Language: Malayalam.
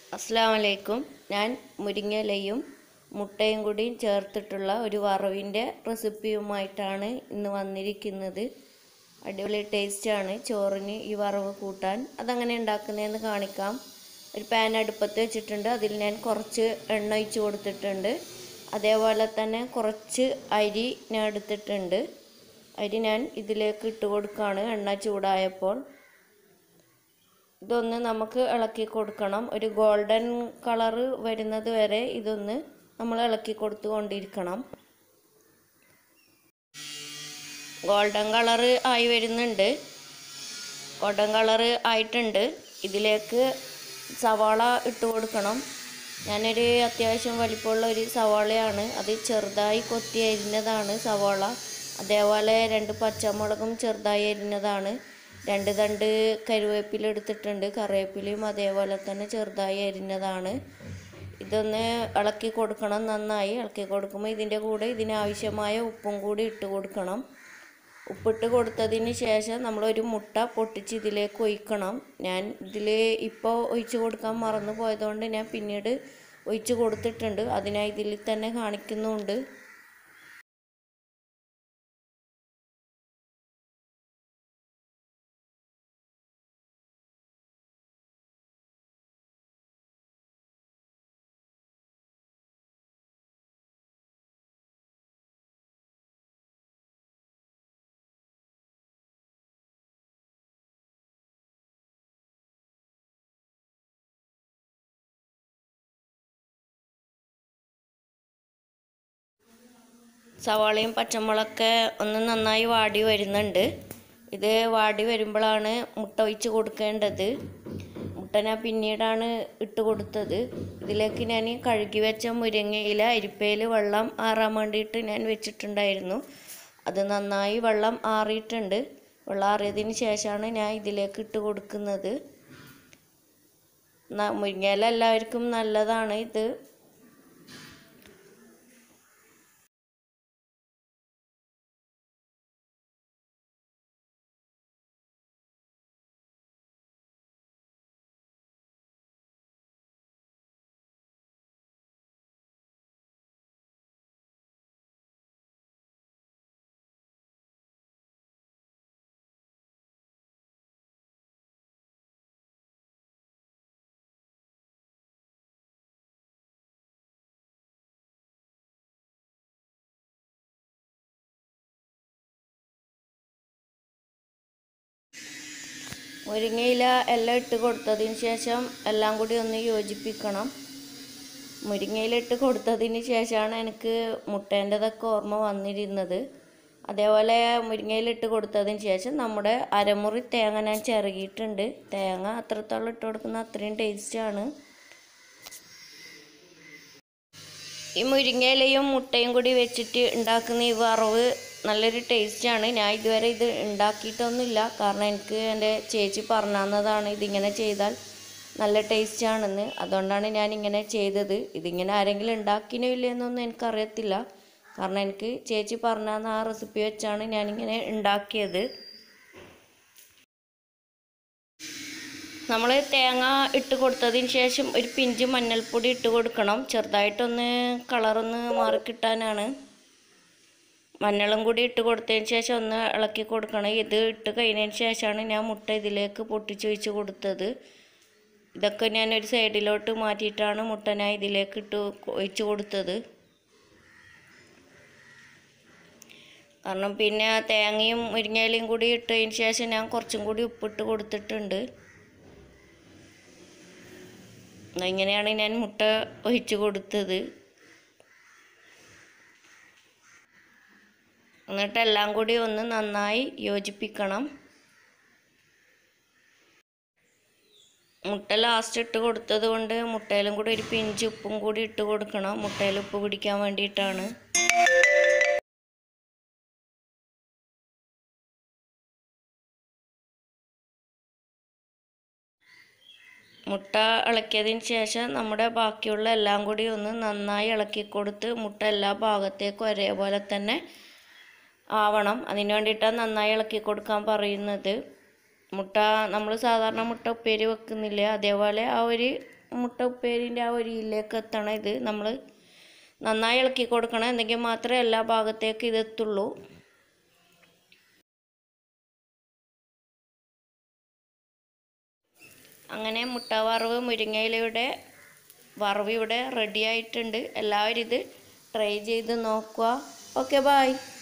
അസ്സാം വലൈക്കും ഞാൻ മുരിങ്ങയിലയും മുട്ടയും കൂടി ചേർത്തിട്ടുള്ള ഒരു വറവിൻ്റെ റെസിപ്പിയുമായിട്ടാണ് ഇന്ന് വന്നിരിക്കുന്നത് അടിപൊളി ടേസ്റ്റാണ് ചോറിന് ഈ വറവ് കൂട്ടാൻ അതങ്ങനെ ഉണ്ടാക്കുന്നതെന്ന് കാണിക്കാം ഒരു പാൻ അടുപ്പത്ത് വെച്ചിട്ടുണ്ട് അതിൽ ഞാൻ കുറച്ച് എണ്ണ ഒഴിച്ച് കൊടുത്തിട്ടുണ്ട് അതേപോലെ തന്നെ കുറച്ച് അരി ഞാൻ എടുത്തിട്ടുണ്ട് അരി ഞാൻ ഇതിലേക്ക് ഇട്ട് കൊടുക്കുകയാണ് എണ്ണ ചൂടായപ്പോൾ ഇതൊന്ന് നമുക്ക് ഇളക്കി കൊടുക്കണം ഒരു ഗോൾഡൻ കളറ് വരുന്നത് വരെ ഇതൊന്ന് നമ്മൾ ഇളക്കി കൊടുത്തുകൊണ്ടിരിക്കണം ഗോൾഡൻ കളറ് ആയി വരുന്നുണ്ട് ഗോൾഡൻ കളറ് ആയിട്ടുണ്ട് ഇതിലേക്ക് സവാള ഇട്ട് കൊടുക്കണം ഞാനൊരു അത്യാവശ്യം വലിപ്പമുള്ള ഒരു സവാളയാണ് അത് ചെറുതായി കൊത്തി അരിഞ്ഞതാണ് സവാള അതേപോലെ രണ്ട് പച്ചമുളകും ചെറുതായി അരിഞ്ഞതാണ് രണ്ട് തണ്ട് കരുവേപ്പില എടുത്തിട്ടുണ്ട് കറിവേപ്പിലയും അതേപോലെ തന്നെ ചെറുതായി അരിഞ്ഞതാണ് ഇതൊന്ന് ഇളക്കി കൊടുക്കണം നന്നായി ഇളക്കി കൊടുക്കുമ്പോൾ ഇതിൻ്റെ കൂടെ ഇതിനാവശ്യമായ ഉപ്പും കൂടി ഇട്ട് കൊടുക്കണം ഉപ്പിട്ട് കൊടുത്തതിന് ശേഷം നമ്മളൊരു മുട്ട പൊട്ടിച്ച് ഇതിലേക്ക് ഒഴിക്കണം ഞാൻ ഇതിൽ ഇപ്പോൾ ഒഴിച്ച് കൊടുക്കാൻ മറന്നു പോയതുകൊണ്ട് ഞാൻ പിന്നീട് ഒഴിച്ച് കൊടുത്തിട്ടുണ്ട് അതിനായി ഇതിൽ തന്നെ കാണിക്കുന്നുണ്ട് സവാളയും പച്ചമുളകൊക്കെ ഒന്ന് നന്നായി വാടി വരുന്നുണ്ട് ഇത് വാടി വരുമ്പോഴാണ് മുട്ട ഒഴിച്ച് കൊടുക്കേണ്ടത് മുട്ട ഞാൻ പിന്നീടാണ് ഇട്ട് കൊടുത്തത് ഇതിലേക്ക് ഞാൻ കഴുകി വെച്ച മുരിങ്ങയില അരിപ്പയിൽ വെള്ളം ആറാൻ വേണ്ടിയിട്ട് ഞാൻ വെച്ചിട്ടുണ്ടായിരുന്നു അത് നന്നായി വെള്ളം ആറിയിട്ടുണ്ട് വെള്ളം ആറിയതിന് ശേഷമാണ് ഞാൻ ഇതിലേക്ക് ഇട്ട് കൊടുക്കുന്നത് മുരിങ്ങയില എല്ലാവർക്കും നല്ലതാണ് ഇത് മുരിങ്ങയില എല്ലാം ഇട്ട് കൊടുത്തതിന് ശേഷം എല്ലാം കൂടി ഒന്ന് യോജിപ്പിക്കണം മുരിങ്ങയില ഇട്ട് കൊടുത്തതിന് ശേഷമാണ് എനിക്ക് മുട്ടേൻ്റെതൊക്കെ ഓർമ്മ വന്നിരുന്നത് അതേപോലെ മുരിങ്ങയില ഇട്ട് കൊടുത്തതിന് ശേഷം നമ്മുടെ അരമുറി തേങ്ങ ഞാൻ ചിറകിയിട്ടുണ്ട് തേങ്ങ അത്രത്തോളം ഇട്ട് കൊടുക്കുന്ന അത്രയും ടേസ്റ്റാണ് ഈ മുരിങ്ങയിലയും മുട്ടയും കൂടി വെച്ചിട്ട് ഉണ്ടാക്കുന്ന ഈ വറവ് നല്ലൊരു ടേസ്റ്റാണ് ഞാൻ ഇതുവരെ ഇത് ഉണ്ടാക്കിയിട്ടൊന്നുമില്ല കാരണം എനിക്ക് എൻ്റെ ചേച്ചി പറഞ്ഞു തന്നതാണ് ഇതിങ്ങനെ ചെയ്താൽ നല്ല ടേസ്റ്റാണെന്ന് അതുകൊണ്ടാണ് ഞാൻ ഇങ്ങനെ ചെയ്തത് ഇതിങ്ങനെ ആരെങ്കിലും ഉണ്ടാക്കിനോ ഇല്ലയെന്നൊന്നും എനിക്കറിയത്തില്ല കാരണം എനിക്ക് ചേച്ചി പറഞ്ഞു തന്ന ആ റെസിപ്പി വെച്ചാണ് ഞാനിങ്ങനെ ഉണ്ടാക്കിയത് നമ്മൾ തേങ്ങ ഇട്ട് കൊടുത്തതിന് ശേഷം ഒരു പിഞ്ച് മഞ്ഞൾപ്പൊടി ഇട്ട് കൊടുക്കണം ചെറുതായിട്ടൊന്ന് കളറൊന്ന് മാറിക്കിട്ടാനാണ് മഞ്ഞളും കൂടി ഇട്ട് കൊടുത്തതിന് ശേഷം ഒന്ന് ഇളക്കി കൊടുക്കണം ഇത് ഇട്ട് കഴിഞ്ഞതിന് ശേഷമാണ് ഞാൻ മുട്ട ഇതിലേക്ക് പൊട്ടിച്ച് വെച്ച് കൊടുത്തത് ഇതൊക്കെ ഞാൻ ഒരു സൈഡിലോട്ട് മാറ്റിയിട്ടാണ് മുട്ട ഞാൻ ഇതിലേക്ക് ഇട്ട് ഒഴിച്ച് കൊടുത്തത് കാരണം പിന്നെ തേങ്ങയും മുരിങ്ങയിലയും കൂടി ഇട്ടതിന് ശേഷം ഞാൻ കുറച്ചും കൂടി ഉപ്പിട്ട് കൊടുത്തിട്ടുണ്ട് ഇങ്ങനെയാണ് ഞാൻ മുട്ട ഒഴിച്ച് കൊടുത്തത് എന്നിട്ട് എല്ലാം കൂടി ഒന്ന് നന്നായി യോജിപ്പിക്കണം മുട്ട ലാസ്റ്റ് ഇട്ട് കൊടുത്തത് കൊണ്ട് മുട്ടയിലും കൂടി ഒരു പിഞ്ച് ഉപ്പും കൂടി ഇട്ട് കൊടുക്കണം മുട്ടയിൽ ഉപ്പ് പിടിക്കാൻ വേണ്ടിയിട്ടാണ് മുട്ട ഇളക്കിയതിന് ശേഷം നമ്മുടെ ബാക്കിയുള്ള എല്ലാം കൂടി ഒന്ന് നന്നായി ഇളക്കി കൊടുത്ത് മുട്ട എല്ലാ ഭാഗത്തേക്കും ഒരേപോലെ തന്നെ ആവണം അതിന് വേണ്ടിയിട്ടാണ് നന്നായി ഇളക്കി കൊടുക്കാൻ പറയുന്നത് മുട്ട നമ്മൾ സാധാരണ മുട്ട ഉപ്പേരി വെക്കുന്നില്ല അതേപോലെ ആ ഒരു മുട്ട ഉപ്പേരിൻ്റെ ആ ഒരു ഇതിലേക്ക് എത്തണം ഇത് നമ്മൾ നന്നായി ഇളക്കി കൊടുക്കണം എന്നെങ്കിൽ മാത്രമേ എല്ലാ ഭാഗത്തേക്ക് ഇത് എത്തുള്ളൂ അങ്ങനെ മുട്ട വറവ് മുരിങ്ങയിലയുടെ വറവ് ഇവിടെ റെഡി ആയിട്ടുണ്ട് എല്ലാവരും ഇത് ട്രൈ ചെയ്ത് നോക്കുക ഓക്കെ ബായ്